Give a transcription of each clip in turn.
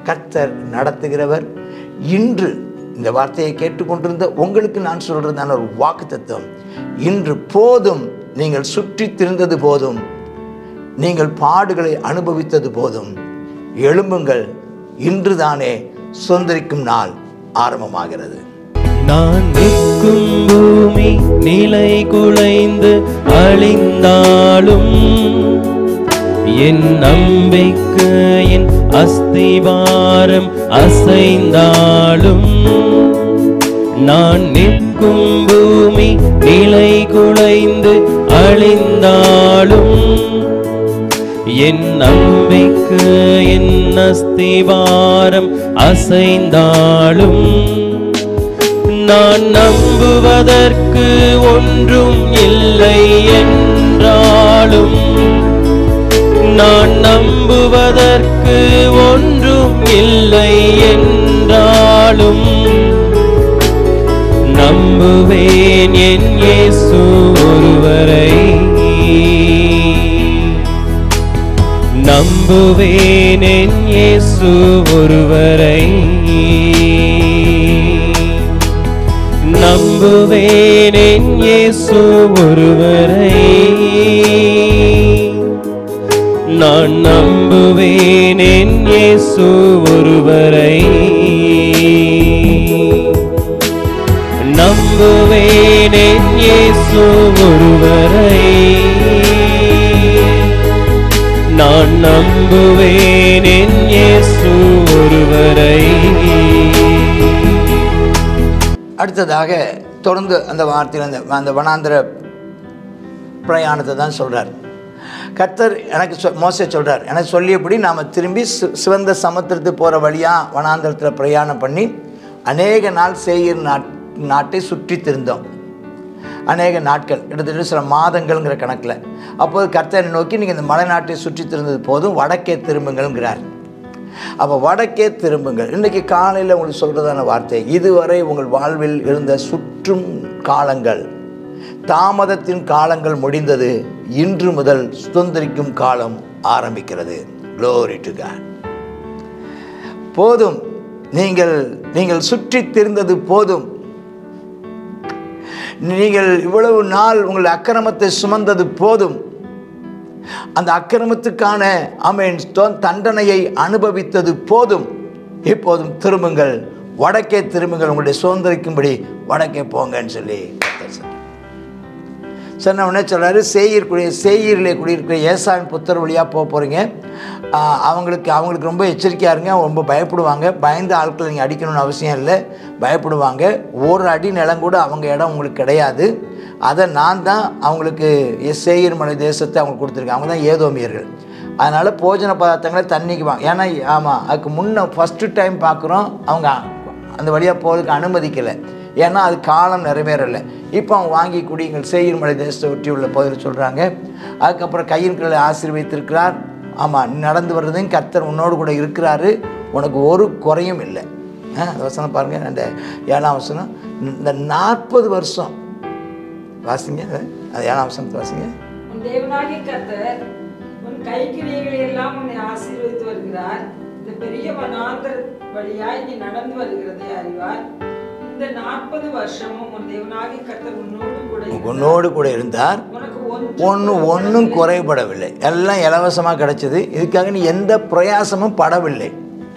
கர்த்தர் நடத்துகிறவர் இன்று இந்த வார்த்தையை கேட்டுக்கொண்டிருந்த உங்களுக்கு நான் சொல்கிறதான ஒரு வாக்கு தத்துவம் இன்று போதும் நீங்கள் சுற்றி திரிந்தது போதும் நீங்கள் பாடுகளை அனுபவித்தது போதும் எழும்புங்கள் இன்றுதானே சுதந்திரிக்கும் நாள் ஆரம்பமாகிறது நான் நிற்கும் பூமி நிலை குலைந்து அழிந்தாலும் என் நம்பிக்கையின் அஸ்திவாரம் அசைந்தாலும் நான் நிற்கும் பூமி நிலை குலைந்து அழிந்தாலும் என் நம்பிக்கையின் அஸ்திவாரம் அசைந்தாலும் நான் நம்புவதற்கு ஒன்றும் இல்லை என்றாலும் நான் நம்புவதற்கு ஒன்றும் இல்லை என்றாலும் நம்புவேன் என் இயேசு ஒருவரை நம்புவேன் என் இயேசு ஒருவரை நம்புவேன் என் இயேசு ஒருவரை நான் நம்புவேன் என் இயேசு ஒருவரை நம்புவேன் என் இயேசு ஒருவரை நான் நம்புவேன் என் இயேசு ஒருவரை அடுத்ததாக தொடர்ந்து அந்த வார்த்தையில் அந்த அந்த வனாந்திர பிரயாணத்தை தான் சொல்கிறார் கர்த்தர் எனக்கு சொ மோசே சொல்கிறார் எனக்கு சொல்லியபடி நாம் திரும்பி சி- சிவந்த சமுத்திரத்துக்கு போகிற வழியாக வனாந்திரத்தில் பிரயாணம் பண்ணி அநேக நாள் சேயீர் நாட் நாட்டை சுற்றி திருந்தோம் அநேக நாட்கள் கிட்டத்தட்ட சில மாதங்கள்ங்கிற கணக்கில் அப்போது கர்த்தரை நோக்கி நீங்கள் இந்த மலை நாட்டை சுற்றி திருந்தது போதும் வடக்கே திரும்புங்கள்ங்கிறார் அப்போ வடக்கே திரும்புங்கள் இன்றைக்கி காலையில் உங்களுக்கு சொல்கிறதான வார்த்தை இதுவரை உங்கள் வாழ்வில் இருந்த சுற்றும் காலங்கள் தாமதத்தின் காலங்கள் முடிந்தது இன்று முதல் சுதந்திரிக்கும் காலம் ஆரம்பிக்கிறது Glory to God போதும் நீங்கள் நீங்கள் சுற்றி திரிந்தது போதும் நீங்கள் இவ்வளவு நாள் உங்கள் அக்கிரமத்தை சுமந்தது போதும் அந்த அக்கிரமத்துக்கான அமீன் தண்டனையை அனுபவித்தது போதும் இப்போதும் திரும்புங்கள் வடக்கே திரும்புங்கள் உங்களுடைய சுதந்திரிக்கும்படி வடக்கே போங்கன்னு சொல்லி கர்த்தர் சொன்னார். சொன்ன உடனே சொல்கிறாரு சேயீர் குடி சேயீரிலே குடியிருக்கிற ஏசாவின் புத்தர் வழியாக போக போகிறீங்க அவங்களுக்கு அவங்களுக்கு ரொம்ப எச்சரிக்கையாக இருங்க அவங்க ரொம்ப பயப்படுவாங்க பயந்த ஆட்களை நீங்கள் அடிக்கணும்னு அவசியம் இல்லை பயப்படுவாங்க ஒரு அடி நிலம் கூட அவங்க இடம் உங்களுக்கு கிடையாது அதை நான் தான் அவங்களுக்கு எஸ் சேயீர் மலை தேசத்தை அவங்களுக்கு கொடுத்துருக்கேன் அவங்க தான் ஏதோமியர்கள் அதனால் போஜன பதார்த்தங்களை தண்ணிக்கு வாங்க ஏன்னா ஆமாம் அதுக்கு முன்ன ஃபஸ்ட்டு டைம் பார்க்குறோம் அவங்க அந்த வழியாக போகிறதுக்கு அனுமதிக்கலை ஏன்னா அது காலம் நிறைவேறலை இப்போ அவங்க வாங்கி குடியுங்கள் சேயீர் மலை தேசத்தை ஒட்டி உள்ள பகுதியில் சொல்கிறாங்க அதுக்கப்புறம் கையின் கீழே ஆசீர்வதித்திருக்கிறார் ஆமாம் நீ நடந்து வர்றதையும் கர்த்தர் உன்னோடு கூட இருக்கிறாரு உனக்கு ஒரு குறையும் இல்லை ஆ, அந்த வசனம் பாருங்கள் அந்த ஏழாம் வசனம் இந்த நாற்பது வருஷம் வாசிங்க அது அது ஏழாம் வசனத்தை வாசிங்க உன் தேவனாகிய கர்த்தர் உன் கைக்கிரியைகளை எல்லாம் உன்னை ஆசீர்வதித்து வருகிறார் இந்த பெரிய வனாந்தர வழியாய் நீ நடந்து வருகிறதை அறிவார் இந்த நாற்பது வருஷமும் உன் தேவனாகிய கர்த்தர் உன்னோடு கூட இருந்தார். உன்னோடு கூட இருந்தார் உனக்கு ஒன்று ஒன்று ஒன்றும் குறைபடவில்லை எல்லாம் இலவசமாக கிடைச்சது இதுக்காக நீ எந்த பிரயாசமும் படவில்லை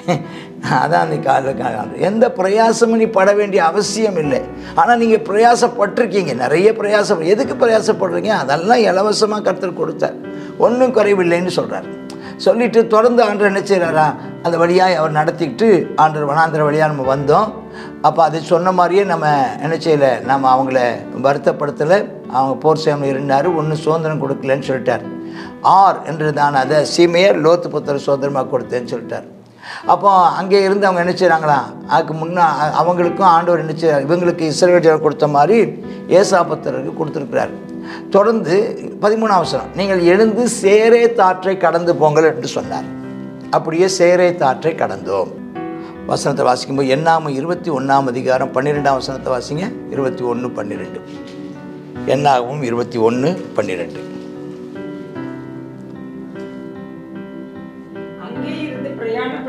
அதான் அந்த கால காலம் எந்த பிரயாசமும் நீ பட வேண்டிய அவசியம் இல்லை ஆனால் நீங்கள் பிரயாசப்பட்டிருக்கீங்க நிறைய பிரயாசம் எதுக்கு பிரயாசப்படுறீங்க அதெல்லாம் இலவசமாக கருத்தர் கொடுத்தார் ஒன்றும் குறைவில்லைன்னு சொல்கிறார் சொல்லிட்டு தொடர்ந்து ஆண்டவர் என்ன செய்கிறாரா அந்த வழியாக அவர் நடத்திக்கிட்டு ஆண்டவர் வனாந்திர வழியாக நம்ம வந்தோம் அப்போ அதை சொன்ன மாதிரியே நம்ம என்ன செய்யலை நம்ம அவங்கள வருத்தப்படுத்தலை அவங்க போர் சேமம் இருந்தார் ஒன்றும் சுதந்திரம் கொடுக்கலன்னு சொல்லிட்டார் ஆர் என்று தான் அதை சீமையர் லோத்து புத்தர் சுதந்திரமாக கொடுத்தேன்னு சொல்லிட்டார் அப்போ அங்கே இருந்து அவங்க என்ன செய்கிறாங்களா அதுக்கு முன்னே அவங்களுக்கும் ஆண்டவர் என்ன செய்றார் இவங்களுக்கு இஸ்ரவேல் கொடுத்த மாதிரி ஏசாபத்தருக்கு கொடுத்துருக்கிறார் தொடர்ந்து பதிமூணாம் அவசரம் நீங்கள் எழுந்து சேரே தாற்றை கடந்து போங்கள் என்று சொன்னார் அப்படியே சேரே தாற்றை கடந்தோம் வசனத்தை வாசிக்கும்போது எண்ணாம இருபத்தி ஒன்றாம் அதிகாரம் பன்னிரெண்டாம் வசனத்தை வாசிங்க இருபத்தி ஒன்று பன்னிரெண்டு எண்ணாகவும் இருபத்தி ஒன்று பன்னிரெண்டு அங்கே இருந்து பிரயாணப்பட்டு போ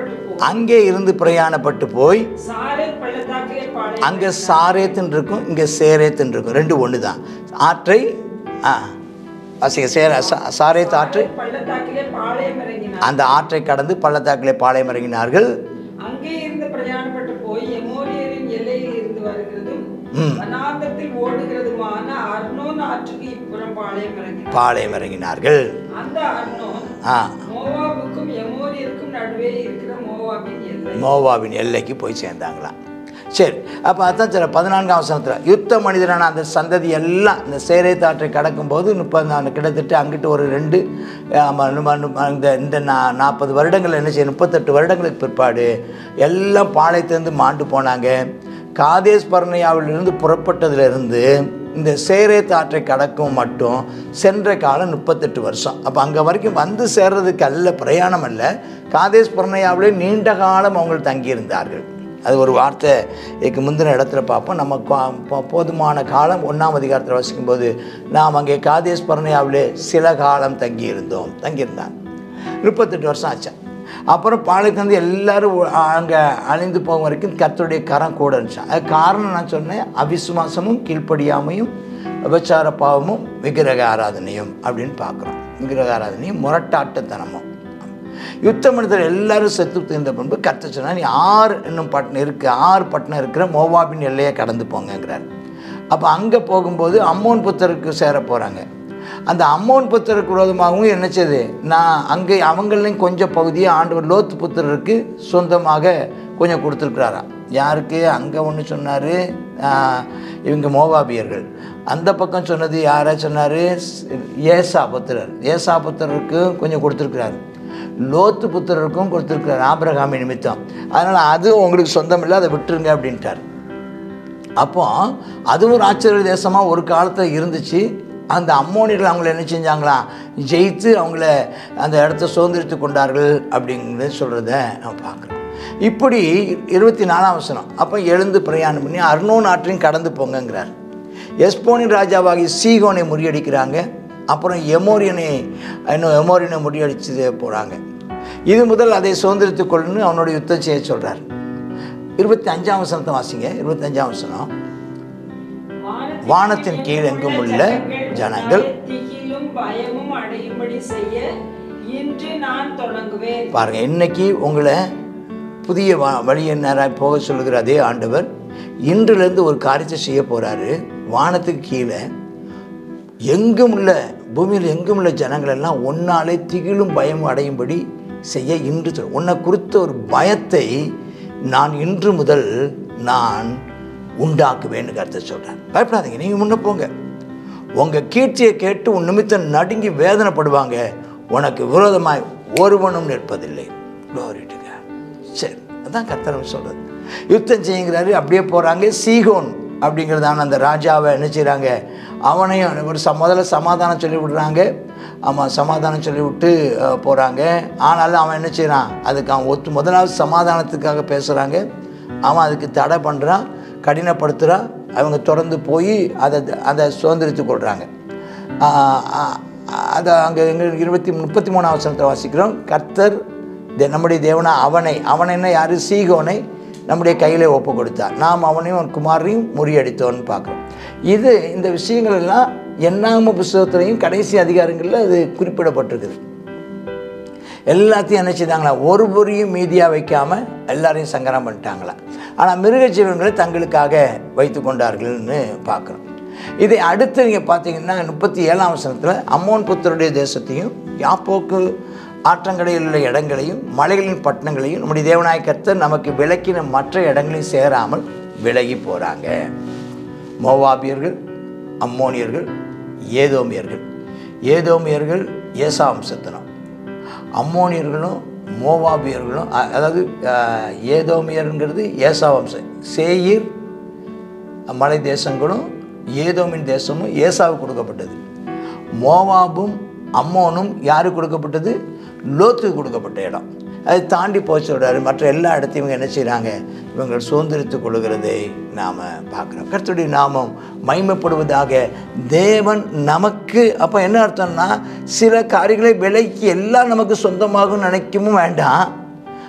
அங்கே இருந்து பிரயாணப்பட்டு போய் சாரேத் பள்ளத்தாக்கிலே பாளையம் அங்கே சாரேத்துன்னு இருக்கும் இங்கே சேரேத்துன்னு இருக்கும் ரெண்டு ஒன்று தான் ஆற்றை ஆ வாசிங்க சேர சா- சாரேத் ஆற்றை பள்ளத்தாக்கிலே பாளையம் இறங்கினார் அந்த ஆற்றை கடந்து பள்ளத்தாக்கிலே பாளையம் இறங்கினார்கள் அங்கே இருந்து பிரயாணப்பட்டு போய் எமோரியரின் எல்லையில் இருந்து வருகிறதும் ம். வனாந்தத்தில் ஓடுகிறதுமான அர்னோன் ஆற்றுக்கு இப்புறம் பாளையம் இறங்கினார் பாளையம் இறங்கினார்கள் அந்த அர்னோன் ஆ மோவாபுக்கும் எமோரியருக்கும் நடுவே இருக்கிற மோவாபின் எல்லை மோவாவின் எல்லைக்கு போய் சேர்ந்தாங்களாம் சரி அப்போ அதான் சில பதினான்காம் வசனத்தில் யுத்த மனிதரான அந்த சந்ததி எல்லாம் இந்த சேரை தாற்றை கடக்கும்போது முப்பது நாலு கிட்டத்தட்ட அங்கிட்டு ஒரு ரெண்டு ஆமா, நம்ம- நம்ம இந்த இந்த நா நாற்பது வருடங்கள் என்ன செய்யும் முப்பத்தெட்டு வருடங்களுக்கு பிற்பாடு எல்லாம் பாளையத்திலேருந்து மாண்டு போனாங்க காதேஸ் பர்ணையாவிலிருந்து புறப்பட்டதிலிருந்து இந்த சேரே தாற்றை கடக்கும் மட்டும் சென்ற காலம் முப்பத்தெட்டு வருஷம் அப்போ அங்கே வரைக்கும் வந்து சேர்றதுக்கு அல்ல பிரயாணம் அல்ல காதேஸ் பர்ணையாவிலே நீண்ட காலம் அவங்க தங்கியிருந்தார்கள் அது ஒரு வார்த்தை இதுக்கு முந்தின இடத்துல பார்ப்போம் நம்ம கா- போ- போதுமான காலம் ஒன்றாம் அதிகாரத்தில் வசிக்கும்போது நாம் அங்கே காதேஸ் பர்ணையாவிலே சில காலம் தங்கியிருந்தோம் தங்கியிருந்தாங்க முப்பத்தெட்டு வருஷம் ஆச்சு அப்புறம் பாளையத்துலேருந்து எல்லாரும் அங்கே அழிந்து போகும் வரைக்கும் கர்த்தருடைய கரம் கூட இருந்துச்சு அது காரணம் நான் சொன்னேன் அவிசுவாசமும் கீழ்ப்படியாமையும் விபச்சார பாவமும் விக்கிரக ஆராதனையும் அப்படின்னு பார்க்குறோம் விக்கிரக ஆராதனையும் முரட்டாட்டத்தனமும் யுத்த மனிதர் எல்லாரும் செத்து தீர்ந்த பின்பு கத்த சொன்னா நீ ஆறு என்னும் பட்டணம் இருக்கு ஆறு பட்டணம் இருக்கிற மோவாபின் எல்லையை கடந்து போங்கங்கிறார் அப்போ அங்கே போகும்போது அம்மோன் புத்தருக்கு சேர போகிறாங்க அந்த அம்மோன் புத்தருக்கு விரோதமாகவும் என்ன செய்யுது நான் அங்கே அவங்களையும் கொஞ்சம் பகுதியை ஆண்டவர் லோத்து புத்தருக்கு சொந்தமாக கொஞ்சம் கொடுத்துருக்குறாராம் யாருக்கு அங்கே ஒன்று சொன்னார் இவங்க மோவாபியர்கள் அந்த பக்கம் சொன்னது யாரை சொன்னார் ஏசா புத்திரர் ஏசா புத்திரருக்கு கொஞ்சம் கொடுத்துருக்குறாரு லோத்து புத்திரருக்கும் கொடுத்துருக்குறாரு ஆபிரகாமி நிமித்தம் அதனால் அது உங்களுக்கு சொந்தம் இல்லை அதை விட்டுருங்க அப்படின்ட்டார் அப்போ அது ஒரு ஆச்சரிய தேசமாக ஒரு காலத்தில் இருந்துச்சு அந்த அம்மோனியர்கள் அவங்கள என்ன செஞ்சாங்களாம் ஜெயித்து அவங்கள அந்த இடத்த சுதந்திரித்து கொண்டார்கள் அப்படிங்கிறத சொல்கிறத நம்ம பார்க்குறோம் இப்படி இருபத்தி நாலாம் வசனம் அப்போ எழுந்து பிரயாணம் பண்ணி அர்னோன் ஆற்றையும் கடந்து போங்கங்கிறார் எஸ்போனின் ராஜாவாகி சீகோனை முறியடிக்கிறாங்க அப்புறம் எமோரியனை இன்னும் எமோரியனை முறியடிச்சு போகிறாங்க இது முதல் அதை சுதந்திரித்துக் கொள்ளுன்னு அவனோட யுத்தம் செய்ய சொல்கிறார் இருபத்தி அஞ்சாம் வசனத்தை வாசிங்க இருபத்தி அஞ்சாம் வசனம் வானத்தின் கீழ் எங்கும் உள்ள ஜனங்கள் திகிலும் பயமும் அடையும்படி செய்ய இன்று நான் தொடங்குவேன் பாருங்க இன்னைக்கு உங்களை புதிய வ வழியை நேராக போக சொல்லுகிற அதே ஆண்டவர் இன்றிலிருந்து ஒரு காரியத்தை செய்ய போகிறாரு வானத்துக்கு கீழே எங்கும் உள்ள பூமியில் எங்கும் உள்ள ஜனங்கள் எல்லாம் ஒன்னாலே திகிலும் பயமும் அடையும்படி செய்ய இன்று சொல் உன்னை குறித்த ஒரு பயத்தை நான் இன்று முதல் நான் உண்டாக்குவேன்னு கருத்தை சொல்கிறேன் பயப்படாதீங்க நீங்கள் முன்ன போங்க உங்கள் கீர்த்தியை கேட்டு உன் நிமித்தம் நடுங்கி வேதனைப்படுவாங்க உனக்கு விரோதமாய் ஒருவனும் நிற்பதில்லை Glory to God. சரி அதான் கர்த்தர் சொல்கிறது யுத்தம் செய்யுங்கிறாரு அப்படியே போகிறாங்க சீகோன் அப்படிங்கிறதான அந்த ராஜாவை என்ன செய்கிறாங்க அவனையும் ஒரு ச முதல்ல சமாதானம் சொல்லி விடுறாங்க ஆமாம் சமாதானம் சொல்லி விட்டு போகிறாங்க ஆனாலும் அவன் என்ன செய்கிறான் அதுக்கு அவன் ஒத்து முதலாவது சமாதானத்துக்காக பேசுகிறாங்க அவன் அதுக்கு தடை பண்ணுறான் கடினப்படுத்துகிறான் அவங்க தொடர்ந்து போய் அதை அதை சுதந்திரித்து கொள்கிறாங்க அதை அங்கே எங்களுக்கு இருபத்தி முப்பத்தி மூணாம் வசனத்தை வாசிக்கிறோம் கர்த்தர் தே- நம்முடைய தேவனா அவனை அவன் என்ன யார் சீகோனை நம்முடைய கையில் ஒப்பு கொடுத்தார் நாம் அவனையும் அவன் குமாரையும் முறியடித்தோன்னு பார்க்குறோம் இது இந்த விஷயங்கள் எல்லாம் எண்ணாம புஸ்தகத்துலையும் கடைசி அதிகாரங்களில் அது குறிப்பிடப்பட்டிருக்குது எல்லாத்தையும் என்ன செய்தாங்களா ஒரு பொரியும் மீதியாக வைக்காமல் எல்லாரையும் சங்கரம் பண்ணிட்டாங்களா ஆனால் மிருக ஜீவன்களை தங்களுக்காக வைத்து கொண்டார்கள்னு பார்க்குறோம் இதை அடுத்து நீங்கள் பார்த்தீங்கன்னா முப்பத்தி ஏழாம் வசனத்தில் அம்மோன் புத்தருடைய தேசத்தையும் யாப்போக்கு ஆற்றங்கரையில் உள்ள இடங்களையும் மலைகளின் பட்டணங்களையும் நம்முடைய தேவநாய கர்த்தர் நமக்கு விளக்கின மற்ற இடங்களையும் சேராமல் விலகி போகிறாங்க மோவாபியர்கள் அம்மோனியர்கள் ஏதோமியர்கள் ஏதோமியர்கள் ஏசா வம்சத்தினம் அம்மோனியர்களும் மோவாபியர்களும் அ- அதாவது அஹ், ஏதோமியருங்கிறது ஏசா வம்சம் சேயீர் மலை தேசங்களும் ஏதோமின் தேசமும் ஏசாவுக்கு கொடுக்கப்பட்டது மோவாபும் அம்மோனும் யாருக்கு கொடுக்கப்பட்டது லோத்துக்கு கொடுக்கப்பட்ட இடம் அதை தாண்டி போய் சொல்கிறாரு மற்ற எல்லா இடத்தையும் இவங்க என்ன செய்கிறாங்க இவங்க சுதந்திரித்துக் கொள்கிறதை நாம் பார்க்குறோம் கர்த்தருடைய நாமம் மைமைப்படுவதாக தேவன் நமக்கு அப்போ என்ன அர்த்தம்னா சில காரியங்களை விலைக்கு எல்லாம் நமக்கு சொந்தமாகும் நினைக்கவும் வேண்டாம்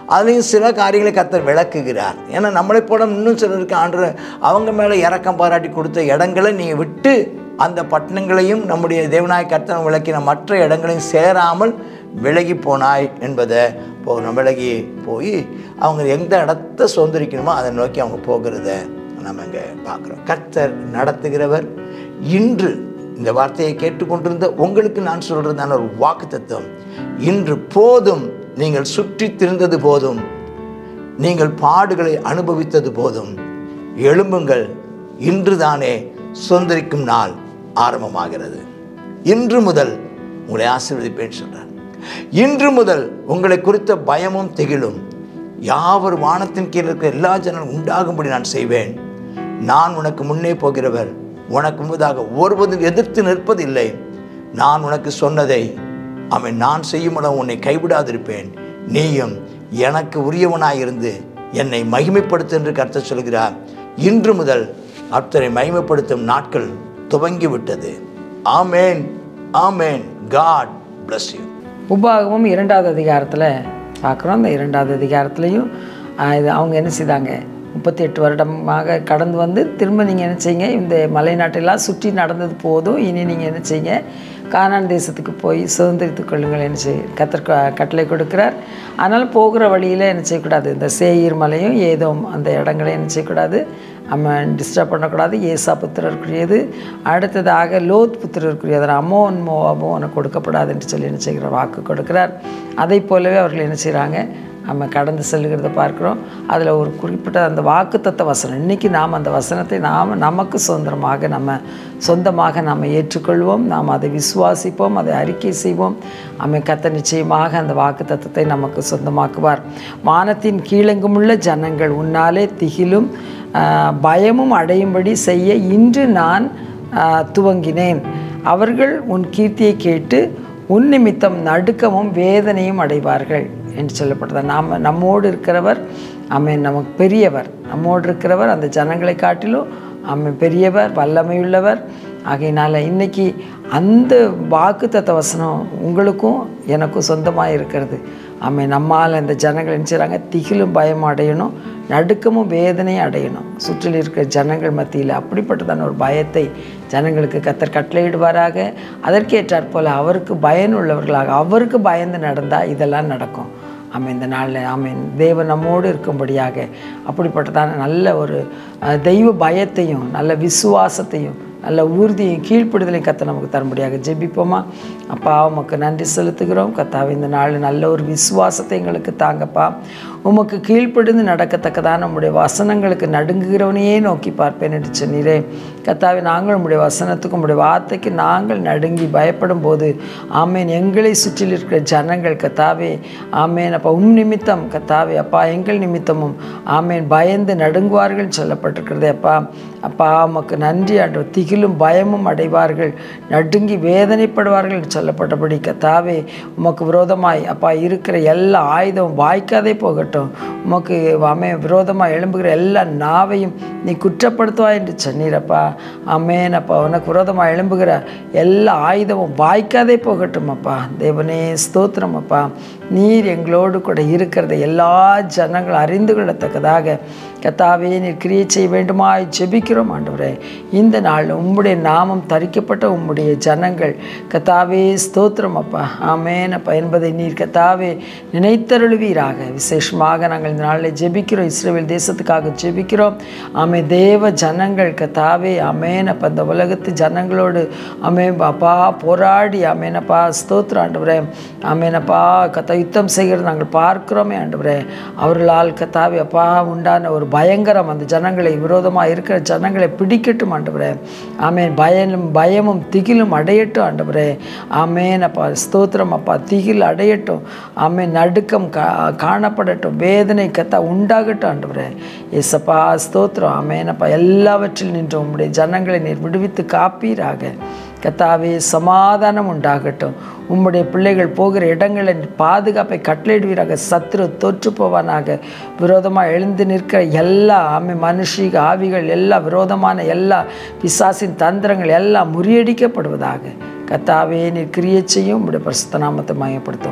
அதுலேயும் சில காரியங்களை கத்தர் விளக்குகிறார் ஏன்னா நம்மளை போல இன்னும் சிலருக்கு ஆண்டு அவங்க மேலே இறக்கம் பாராட்டி கொடுத்த இடங்களை நீங்கள் விட்டு அந்த பட்டணங்களையும் நம்முடைய தேவநாய கர்த்தன் விளக்கின மற்ற இடங்களையும் சேராமல் விலகி போனாய் என்பதை போ விலகி போய் அவங்க எந்த இடத்த சுதந்திரிக்கணுமோ அதை நோக்கி அவங்க போகிறத நம்ம இங்கே பார்க்குறோம் கர்த்தர் நடத்துகிறவர் இன்று இந்த வார்த்தையை கேட்டுக்கொண்டிருந்த உங்களுக்கு நான் சொல்கிறதான ஒரு வாக்கு தத்துவம் இன்று போதும் நீங்கள் சுற்றி திரிந்தது போதும் நீங்கள் பாடுகளை அனுபவித்தது போதும் எழும்புங்கள் இன்றுதானே சுதந்திரிக்கும் நாள் ஆரம்பமாகிறது இன்று முதல் உங்களை ஆசீர்வதிப்பேன் சொல்றார் இன்று முதல் உங்களை குறித்த பயமும் திகிலும் யாவர் வானத்தின் கீழ் இருக்கிற எல்லா ஜனங்களும் உண்டாகும்படி நான் செய்வேன் நான் உனக்கு முன்னே போகிறவர் உனக்கு முன்பதாக ஒருவதும் எதிர்த்து நிற்பதில்லை நான் உனக்கு சொன்னதை அவன் நான் செய்யும் இடம் உன்னை கைவிடாதிருப்பேன் நீயும் எனக்கு உரியவனாயிருந்து என்னை மகிமைப்படுத்து என்று கருத்து சொல்கிறார் இன்று முதல் கர்த்தரை மகிமைப்படுத்தும் நாட்கள் துவங்கி விட்டது ஆமேன் ஆமேன் காட் bless you உபாகமும் இரண்டாவது அதிகாரத்தில் பார்க்குறோம் அந்த இரண்டாவது அதிகாரத்துலேயும் இது அவங்க என்ன செய்தாங்க முப்பத்தி எட்டு வருடமாக கடந்து வந்து திரும்ப நீங்கள் என்ன செய்யுங்க இந்த மலை நாட்டெல்லாம் சுற்றி நடந்தது போதும் இனி நீங்கள் என்ன செய்யுங்க கானான் தேசத்துக்கு போய் சுதந்திரித்துக் கொள்ளுங்கள் என்ன செய்ய கத்தர் க- கட்டளை கொடுக்கிறார் ஆனால் போகிற வழியில் என்ன செய்யக்கூடாது இந்த சேயீர் மலையும் ஏதோ அந்த இடங்களை என்ன செய்யக்கூடாது நம்ம டிஸ்டர்ப் பண்ணக்கூடாது ஏசா புத்திரருக்குரியது அடுத்ததாக லோத் புத்திரருக்குரியது அம்மோன் மோவாபும் உனக்கு கொடுக்கப்படாது என்று சொல்லி என்ன செய்கிற வாக்கு கொடுக்கிறார் அதை போலவே அவர்கள் என்ன செய்கிறாங்க நம்ம கடந்து செல்லுகிறத பார்க்குறோம் அதில் ஒரு குறிப்பிட்ட அந்த வாக்குத்தத்த வசனம் இன்றைக்கி நாம் அந்த வசனத்தை நாம் நமக்கு சுதந்திரமாக நம்ம சொந்தமாக நாம் ஏற்றுக்கொள்வோம் நாம் அதை விசுவாசிப்போம் அதை அறிக்கை செய்வோம் அமை கத்த நிச்சயமாக அந்த வாக்கு தத்தத்தை நமக்கு சொந்தமாக்குவார் வானத்தின் கீழெங்குமுள்ள ஜனங்கள் உன்னாலே திகிலும் ஆஹ், பயமும் அடையும்படி செய்ய இன்று நான் ஆஹ், துவங்கினேன் அவர்கள் உன் கீர்த்தியை கேட்டு உன் நிமித்தம் நடுக்கமும் வேதனையும் அடைவார்கள் என்று சொல்லப்பட்டது நாம் நம்மோடு இருக்கிறவர் அவன் நமக்கு பெரியவர் நம்மோடு இருக்கிறவர் அந்த ஜனங்களை காட்டிலும் அவன் பெரியவர் வல்லமையுள்ளவர் ஆகையினால இன்னைக்கு அந்த வாக்குத்தத்த வசனம் உங்களுக்கும் எனக்கும் சொந்தமாக இருக்கிறது ஆமாம் நம்மால் இந்த ஜனங்கள் என்ன செய்கிறாங்க திகிலும் பயம் அடையணும் நடுக்கமும் வேதனையும் அடையணும் சுற்றில் இருக்கிற ஜனங்கள் மத்தியில் அப்படிப்பட்டதான ஒரு பயத்தை ஜனங்களுக்கு கத்தர் கட்டளையிடுவாராக அதற்கேற்றாற் போல் அவருக்கு பயனுள்ளவர்களாக அவருக்கு பயந்து நடந்தால் இதெல்லாம் நடக்கும் ஆமாம் இந்த நாளில் ஆமீன் தேவன் நம்மோடு இருக்கும்படியாக அப்படிப்பட்டதான நல்ல ஒரு அஹ், தெய்வ பயத்தையும் நல்ல விசுவாசத்தையும் நல்ல உறுதியும் கீழ்ப்படுதலையும் கத்த நமக்கு தரும்படியாக ஜெபிப்போமா அப்பா உமக்கு நன்றி செலுத்துகிறோம் கத்தாவே இந்த நாள் நல்ல ஒரு விசுவாசத்தை எங்களுக்கு தாங்கப்பா உமக்கு கீழ்ப்படிந்து நடக்கத்தக்கதான உம்முடைய வசனங்களுக்கு நடுங்குகிறவனையே நோக்கி பார்ப்பேன் என்று சொன்னீரே கத்தாவே நாங்கள் உம்முடைய வசனத்துக்கு உம்முடைய வார்த்தைக்கு நாங்கள் நடுங்கி பயப்படும் போது ஆமேன் எங்களை சுற்றில் இருக்கிற ஜனங்கள் கத்தாவே ஆமேன் அப்பா உம் நிமித்தம் கத்தாவே அப்பா எங்கள் நிமித்தமும் ஆமேன் பயந்து நடுங்குவார்கள் சொல்லப்பட்டிருக்கிறதே அப்பா அப்பா உமக்கு நன்றி ஆண்டு திகிலும் பயமும் அடைவார்கள் நடுங்கி வேதனைப்படுவார்கள் என்று சொல்லப்பட்டபடி கத்தாவே உமக்கு விரோதமாய் அப்பா இருக்கிற எல்லா ஆயுதம் வாய்க்காதே போகட்டும் உமக்கு அமே விரோதமாக எழும்புகிற எல்லா நாவையும் நீ குற்றப்படுத்துவாய் என்று சொன்னீரப்பா அமேன் அப்பா உனக்கு விரோதமாக எழும்புகிற எல்லா ஆயுதமும் வாய்க்காதே போகட்டும் அப்பா தேவனே ஸ்தோத்திரம் அப்பா நீர் எங்களோடு கூட இருக்கிறத எல்லா ஜனங்களும் அறிந்து கொள்ளத்தக்கதாக கத்தாவே நீர் கிரியை செய்ய வேண்டுமாய் ஜெபிக்கிறோம் ஆண்டவரே இந்த நாள் உம்முடைய நாமம் தரிக்கப்பட்ட உம்முடைய ஜனங்கள் கத்தாவே ஸ்தோத்திரம் அப்பா ஆமேன் அப்பா என்பதை நீர் கத்தாவே நினைத்தருளுவீராக விசேஷமாக நாங்கள் இந்த நாளில் ஜெபிக்கிறோம் இஸ்ரேல் தேசத்துக்காக ஜெபிக்கிறோம் ஆமே தேவ ஜனங்கள் கத்தாவே ஆமேன் அப்பா இந்த உலகத்து ஜனங்களோடு ஆமே அப்பா போராடி ஆமேனப்பா ஸ்தோத்திரம் ஆண்டவரே ஆமேனப்பா கத்தா யுத்தம் செய்கிறது நாங்கள் பார்க்கிறோமே ஆண்டவரே அவர்களால் கத்தாவே அப்பா உண்டான ஒரு பயங்கரம் அந்த ஜனங்களை விரோதமாக இருக்கிற ஜனங்களை பிடிக்கட்டும் ஆண்டவரே ஆமேன் பயனும் பயமும் திகிலும் அடையட்டும் ஆண்டவரே ஆமேன் அப்பா ஸ்தோத்திரம் அப்பா திகில் அடையட்டும் ஆமேன் நடுக்கம் கா காணப்படட்டும் வேதனை கத்தா உண்டாகட்டும் ஆண்டவரே ஏசப்பா ஸ்தோத்திரம் ஆமேன் அப்பா எல்லாவற்றில் நின்று உம்முடைய ஜனங்களை நீர் விடுவித்து காப்பீராக கத்தாவே சமாதானம் உண்டாகட்டும் உம்முடைய பிள்ளைகள் போகிற இடங்களில் பாதுகாப்பை கட்டளையிடுவீராக சத்ரு தோற்று போவானாக விரோதமாக எழுந்து நிற்கிற எல்லா ஆமை மனுஷீக ஆவிகள் எல்லா விரோதமான எல்லா பிசாசின் தந்திரங்கள் எல்லாம் முறியடிக்கப்படுவதாக கத்தாவே நீர் கிரியை செய்யும் உம்முடைய பரிசுத்த நாமத்தை மயப்படுத்தும்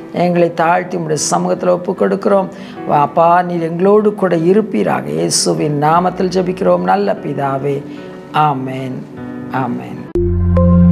எங்களை தாழ்த்தி உடைய சமூகத்தில் ஒப்பு கொடுக்கிறோம் அப்பா நீர் எங்களோடு கூட இருப்பீராக இயேசுவின் நாமத்தில் ஜெபிக்கிறோம் நல்ல பிதாவே ஆமென் ஆமென்